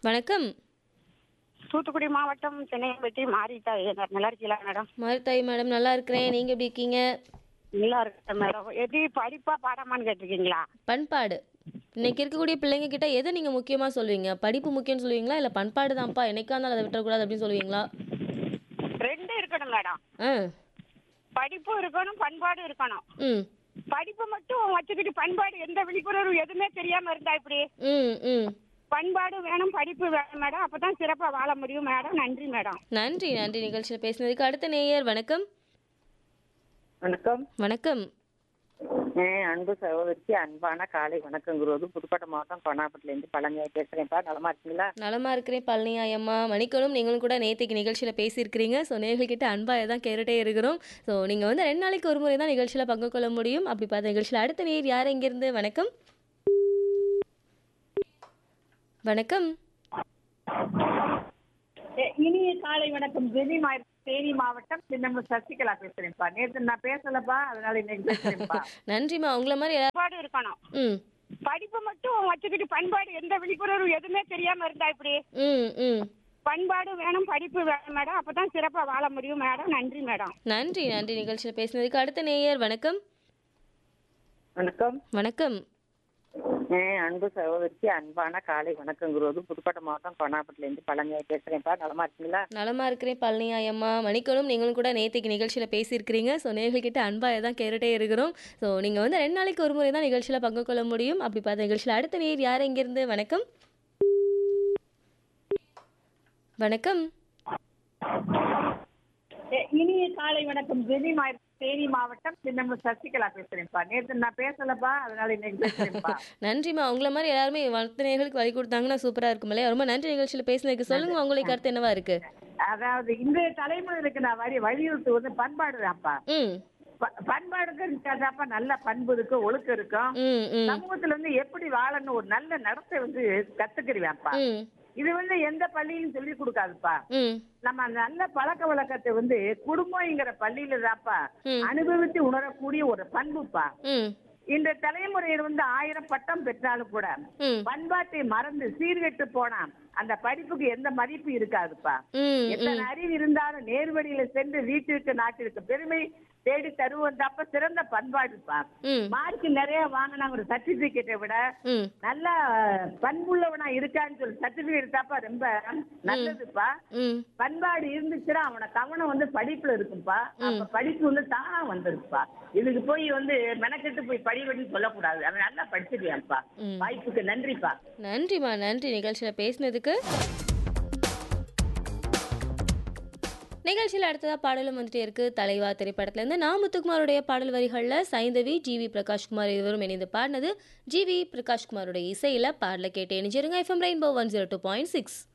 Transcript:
வணக்கம் தூத்துக்குடி மாவட்டம் சென்னையம்பட்டி மாறிட்டா நல்லா இருக்கீங்களா மேடம் மாரித்தாய் மேடம் நல்லா இருக்கிறேன் நீங்க எப்படி இருக்கீங்க நல்லா இருக்கேன் மேடம் எது படிப்பா பாடமான்னு கேட்டிருக்கீங்களா பண்பாடு இன்னைக்கு இருக்கக்கூடிய பிள்ளைங்க கிட்ட எதை நீங்க முக்கியமா சொல்லுவீங்க படிப்பு முக்கியம்னு சொல்லுவீங்களா இல்ல பண்பாடு தான்ப்பா என்னைக்கா இருந்தாலும் அதை விட்டுறக்கூடாது அப்படின்னு சொல்லுவீங்களா ரெண்டும் இருக்கணும் மேடம் ஆ படிப்பும் இருக்கணும் பண்பாடும் இருக்கணும் ம் படிப்பு மட்டும் வச்சுக்கிட்டு பண்பாடு எந்த விழிப்புணர்வு எதுவுமே தெரியாம இருந்தா இப்படி ம் ம் பண்பாடு வேணும் படிப்பு வேணும் மேடம் அப்பதான் சிறப்பா வாழ முடியும் மேடம் நன்றி மேடம் நன்றி நன்றி நிகழ்ச்சியில் பேசினதுக்கு அடுத்த நேயர் வணக்கம் வணக்கம் வணக்கம் என் அன்பு சகோதரிக்கு அன்பான காலை வணக்கங்கிறது புதுக்கோட்டை மாவட்டம் கொனாப்பட்டிலேருந்து பழனியாய் பேசுறேன்ப்பா நலமா இருக்கீங்களா நலமா இருக்கிறேன் பழனி ஐயம்மா மணிக்கணும் நீங்களும் கூட நேற்றுக்கு நிகழ்ச்சியில் பேசியிருக்கிறீங்க ஸோ நேர்கள்கிட்ட அன்பாக தான் கேட்டுட்டே இருக்கிறோம் ஸோ நீங்கள் வந்து ரெண்டு நாளைக்கு ஒரு முறை தான் நிகழ்ச்சியில் பங்கு கொள்ள முடியும் அப்படி பார்த்த நிகழ்ச்சியில் அடுத்த நேர் யார் எங்கேருந்து வணக்கம் வணக்கம் இனிய காலை வணக்கம் ஜெனி மா தேனி மாவட்டம் சின்னம்ம சசிகலா பேசுறேன்ப்பா நேத்து நான் பேசலப்பா அதனால இன்னைக்கு பேசுறேன்ப்பா நன்றிம்மா உங்களை மாதிரி எல்லா- பண்பாடு இருக்கணும் ம் படிப்பு மட்டும் வச்சுக்கிட்டு பண்பாடு எந்த விழிப்புணர்வு எதுவுமே தெரியாம இருந்தா இப்படி ம் ம் பண்பாடு வேணும் படிப்பு வேணும் மேடம் அப்பதான் சிறப்பா வாழ முடியும் மேடம் நன்றி மேடம் நன்றி நன்றி நிகழ்ச்சியில் பேசினதுக்கு அடுத்த நேயர் வணக்கம் வணக்கம் வணக்கம் என் அன்பு சகோதரிக்கு அன்பான காலை வணக்கங்கிறது புதுக்கோட்டை மாவட்டம் கொனாப்பட்டிலேருந்து பழனியாய் பேசுறேன்ப்பா நலமா இருக்கீங்களா நலமா இருக்கிறேன் பழனி ஐயம்மா மணிக்கணும் நீங்களும் கூட நேற்றுக்கு நிகழ்ச்சியில் பேசியிருக்கிறீங்க ஸோ நேர்கள்கிட்ட அன்பாக தான் கேட்டுட்டே இருக்கிறோம் ஸோ நீங்கள் வந்து ரெண்டு நாளைக்கு ஒரு முறை தான் நிகழ்ச்சியில் பங்கு கொள்ள முடியும் அப்படி பார்த்த நிகழ்ச்சியில் அடுத்த நேர் யார் எங்கேருந்து வணக்கம் வணக்கம் இனிய காலை வணக்கம் ஜெனி மா தேனி மாவட்டம் சின்னம்ம சசிகலா பேசுறேன்ப்பா நேத்து நான் பேசலப்பா அதனால இன்னைக்கு பேசுறேன்ப்பா நன்றிம்மா உங்களை மாதிரி எல்லாருமே மற்ற நேர்களுக்கு வழி கொடுத்தாங்கன்னா சூப்பராக இருக்கும் இல்லையா ரொம்ப நன்றி நிகழ்ச்சியில் பேசினதுக்கு சொல்லுங்க உங்களுக்கு கருத்து என்னவா இருக்கு அதாவது இந்த தலைமுறைக்கு நான் வரி வலியுறுத்து வந்து பண்பாடு தான்ப்பா ம் ப- பண்பாடுக்கு இருக்காதாப்பா நல்ல பண்பு இருக்கு ஒழுக்கம் இருக்கும் ம் ம் சமூகத்துல வந்து எப்படி வாழணும் ஒரு நல்ல நடத்தை வந்து கத்துக்கிடுவேன்ப்பா ம் இது வந்து எந்த பள்ளியும் சொல்லி கொடுக்காதுப்பா ம் நம்ம நல்ல பழக்க வழக்கத்தை வந்து குடும்பங்கிற பள்ளியில தான்ப்பா ம். அனுபவித்து உணரக்கூடிய ஒரு பண்புப்பா ம் இந்த தலைமுறையில் வந்து ஆயிரம் பட்டம் பெற்றாலும் கூட ம் பண்பாட்டை மறந்து சீர்கெட்டு போனா அந்த படிப்புக்கு எந்த மதிப்பு இருக்காதுப்பா ம் எத்தனை அறிவு இருந்தாலும் நேர்வழியில சென்று வீட்டிற்கு நாட்டிற்கு பெருமை தேடி தருவோம் தப்ப சிறந்த பண்பாடுப்பா ம் மார்க் நிறைய வாங்கினா ஒரு சர்டிபிகேட்டை விட ம் நல்ல பண்புள்ளவனா இருக்கான்னு சொல்லி சர்டிபிகேட் தாப்பா ரொம்ப நல்லதுப்பா ம் பண்பாடு இருந்துச்சுன்னா அவன கவனம் வந்து படிப்புல இருக்கும்பா அப்ப படிப்பு வந்து தானா வந்துருப்பா இதுக்கு போய் வந்து மெனக்கெட்டு போய் படிவன்னு சொல்லக்கூடாது அவன் நல்லா படிச்சிருவான்ப்பா ம். வாய்ப்புக்கு நன்றிப்பா நன்றிம்மா நன்றி நிகழ்ச்சியில் பேசினதுக்கு நிகழ்ச்சியில் அடுத்ததாக பாடலும் வந்துட்டே இருக்கு தலைவா திரைப்படத்துலேருந்து நான் முத்துக்குமாருடைய பாடல் வரிகளில் சைந்தவி ஜிவி பிரகாஷ்குமார் இருவரும் இணைந்து பாடினது ஜிவி பிரகாஷ்குமாருடைய இசையில் பாடலை கேட்டு இணைஞ்சிருங்க FM rainbow one zero two point six